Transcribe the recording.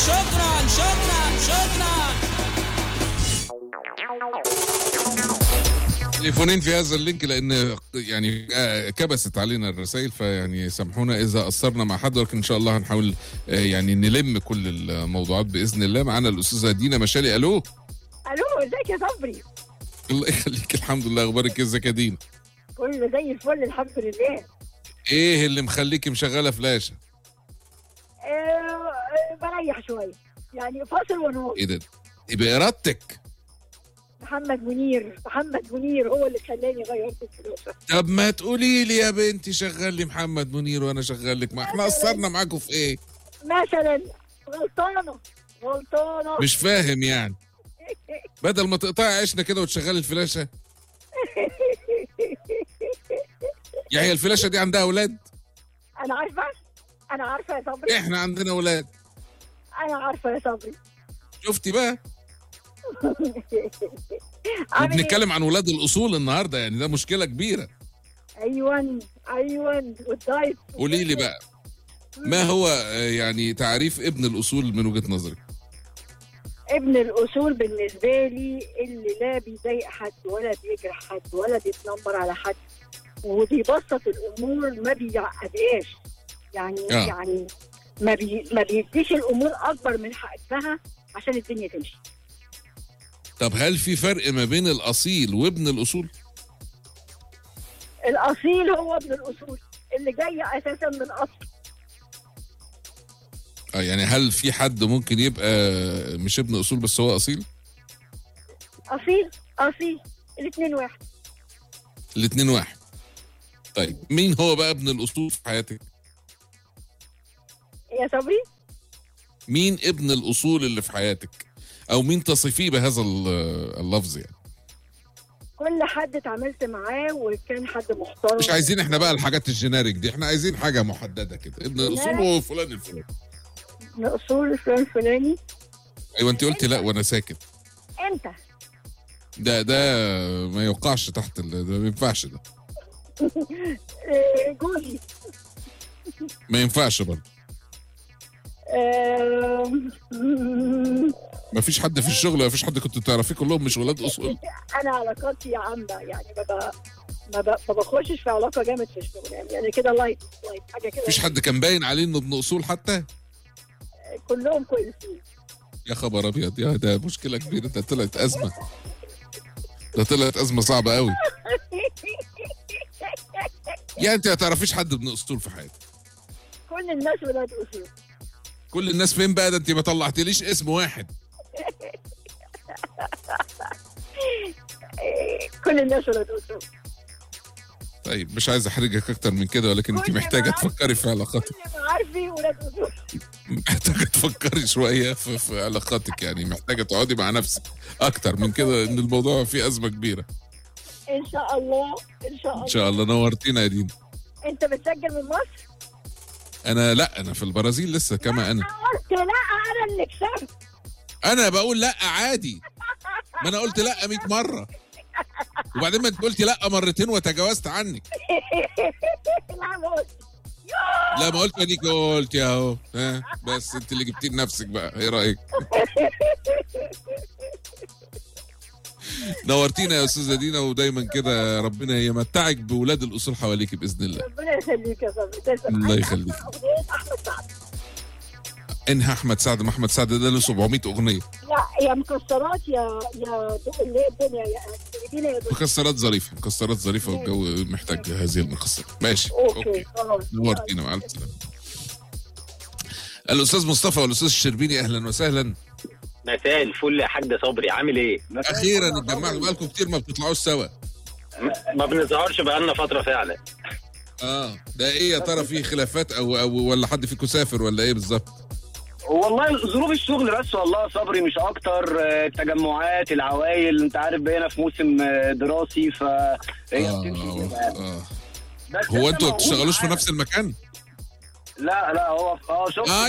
شكرا شكرا شكرا تليفونين في هذا اللينك لان يعني آه، كبست علينا الرسائل فيعني سامحونا اذا قصرنا مع حد ولكن ان شاء الله هنحاول آه، يعني نلم كل الموضوعات باذن الله معانا الاستاذه دينا مشالي الو الو ازيك يا صبري الله يخليك الحمد لله اخبارك إيه ازيك يا دينا كله زي الفل الحمد لله ايه اللي مخليكي مشغله فلاشه آه آه، بريح شويه يعني فاصل ونور ايه ده إيه بارادتك محمد منير محمد منير هو اللي خلاني غيرت الفلوس طب ما تقولي لي يا بنتي شغل لي محمد منير وانا شغال لك ما احنا قصرنا معاكم في ايه مثلا غلطانه غلطانه مش فاهم يعني بدل ما تقطعي عيشنا كده وتشغلي الفلاشه يعني هي الفلاشه دي عندها اولاد انا عارفه انا عارفه يا صبري احنا عندنا اولاد انا عارفه يا صبري شفتي بقى عامل إيه؟ وبنتكلم عن ولاد الاصول النهارده يعني ده مشكله كبيره ايوه ايوه والدايت قولي لي بقى ما هو آه، يعني تعريف ابن الاصول من وجهه نظرك ابن الاصول بالنسبه لي اللي لا بيضايق حد ولا بيجرح حد ولا بيتنمر على حد وبيبسط الامور ما بيعقدهاش يعني آه. يعني ما بي ما بيديش الامور اكبر من حقها عشان الدنيا تمشي طب هل في فرق ما بين الاصيل وابن الاصول الاصيل هو ابن الاصول اللي جاي اساسا من اصل اه يعني هل في حد ممكن يبقى مش ابن اصول بس هو اصيل اصيل اصيل الاثنين واحد الاتنين واحد طيب مين هو بقى ابن الاصول في حياتك يا صبري مين ابن الاصول اللي في حياتك او مين تصفيه بهذا ال- اللفظ يعني كل حد اتعاملت معاه وكان حد محترم مش عايزين احنا بقى الحاجات الجينيريك دي احنا عايزين حاجه محدده كده ابن الاصول هو فلان الفلاني من اصول فلان فلاني ايوه انت قلتي لا وانا ساكت انت ده ده ما يوقعش تحت ال- ده ما ينفعش ده آه، جوزي ما ينفعش برضه آه، ما فيش حد في الشغل ما فيش حد كنت تعرفيه كلهم مش ولاد اصول انا علاقاتي عامه يعني ما ب... ما, ب... ما بخشش في علاقه جامد في الشغل يعني, يعني كده لايت لايت حاجه كده مفيش حد كان باين عليه انه ابن اصول حتى كلهم كويسين يا خبر ابيض يا ده مشكله كبيره ده طلعت ازمه ده طلعت ازمه صعبه قوي يعني انت ما تعرفيش حد ابن اصول في حياتك كل الناس ولاد اصول كل الناس فين بقى ده انت ما طلعتليش اسم واحد آه، كل الناس ولاد اصول طيب مش عايز احرجك اكتر من كده ولكن انت كل محتاجه ما- تفكري في علاقاتك كل معارفي ولاد اصول محتاجه تفكري شويه في, في علاقاتك يعني محتاجه تقعدي مع نفسك اكتر من كده ان الموضوع فيه ازمه كبيره ان شاء الله ان شاء الله ان شاء الله نورتينا يا دينا انت بتسجل من مصر انا لا انا في البرازيل لسه كما انا قلت لا انا اللي كسبت انا بقول لا عادي ما انا قلت لا 100 مره وبعدين ما انت قلتي لا مرتين وتجاوزت عنك لا ما قلت لا ما قلت اديك قلت يا اهو ها بس انت اللي جبتيه لنفسك بقى ايه رايك نورتينا يا استاذه دينا ودايما كده ربنا يمتعك بولاد الاصول حواليك باذن الله ربنا يخليك يا صبري تسلم. الله يخليك. أغنية احمد سعد انهى احمد سعد ما احمد سعد ده له 700 اغنيه لا يا مكسرات يا يا اللي هي الدنيا يا تجيبينا يا دنيا مكسرات ظريفه مكسرات ظريفه والجو محتاج هذه المكسرات ماشي اوكي خلاص نورتينا مع الف سلامه الاستاذ مصطفى والاستاذ الشربيني اهلا وسهلا مساء الفل يا حاج صبري عامل ايه؟ اخيرا اتجمعنا بقالكم كتير ما بتطلعوش سوا م- ما بنظهرش بقالنا فترة فعلا اه ده ايه يا ترى في خلافات او او ولا حد فيكم سافر ولا ايه بالظبط والله ظروف الشغل بس والله صبري مش اكتر آه، التجمعات العوايل انت عارف بقينا في موسم آه، دراسي فهي آه بتمشي آه كده يعني. آه. بس هو أنا انتوا ما موجود بتشتغلوش في معاك. نفس المكان لا لا هو اه شغل اه